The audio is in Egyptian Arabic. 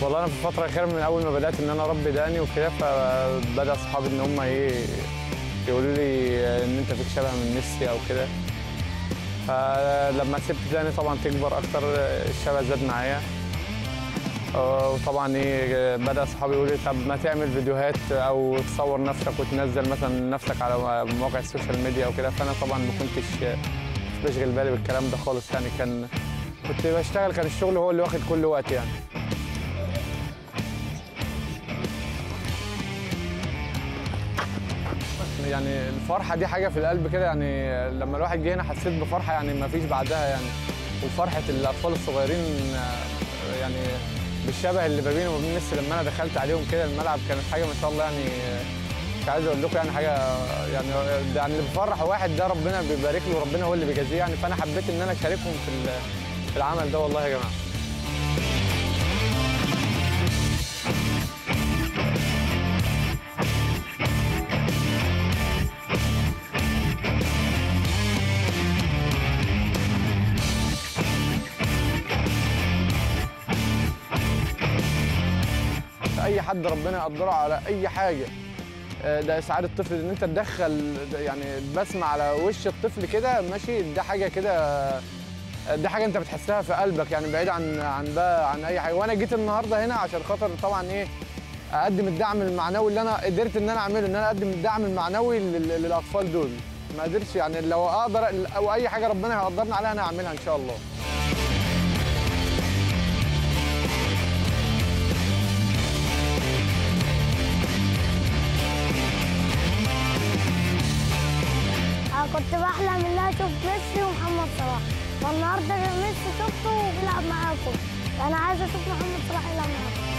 والله انا في الفتره الاخيره من اول ما بدات ان انا اربي دقني وكده فبدا اصحابي ان هم ايه يقولوا لي ان انت فيك شبه من ميسي او كده فلما سبت دقني طبعا تكبر اكتر الشبه زاد معايا آه، وطبعا ايه بدا اصحابي يقولوا لي طب ما تعمل فيديوهات او تصور نفسك وتنزل مثلا نفسك على مواقع السوشيال ميديا وكده فانا طبعا ما كنتش مش بشغل بالي بالكلام ده خالص يعني كان كنت بشتغل كان الشغل هو اللي واخد كل وقت يعني يعني الفرحة دي حاجة في القلب كده يعني لما الواحد جه هنا حسيت بفرحة يعني ما فيش بعدها يعني وفرحة الأطفال الصغيرين آه، يعني بالشبه اللي ما بيني وما بين ميسي لما أنا دخلت عليهم كده الملعب كانت حاجة ما شاء الله يعني آه، مش عايز أقول لكم يعني حاجة يعني ده يعني اللي بيفرح واحد ده ربنا بيبارك له وربنا هو اللي بيجازيه يعني فأنا حبيت إن أنا أشاركهم في ال- في العمل ده والله يا جماعة اي حد ربنا يقدره على اي حاجه آه، ده اسعاد الطفل ان انت تدخل يعني البسمه على وش الطفل كده ماشي ده حاجه كده آه، دي حاجه انت بتحسها في قلبك يعني بعيد عن عن بقى عن اي حاجه وانا جيت النهارده هنا عشان خاطر طبعا ايه اقدم الدعم المعنوي اللي انا قدرت ان انا اعمله ان انا اقدم الدعم المعنوي لل- للاطفال دول ما قدرتش يعني لو اقدر او اي حاجه ربنا هيقدرني عليها انا هعملها ان شاء الله أنا كنت بحلم إن أنا أشوف ميسي ومحمد صلاح والنهاردة ميسي شفته وبيلعب معاكم أنا عايز أشوف محمد صلاح يلعب معاكم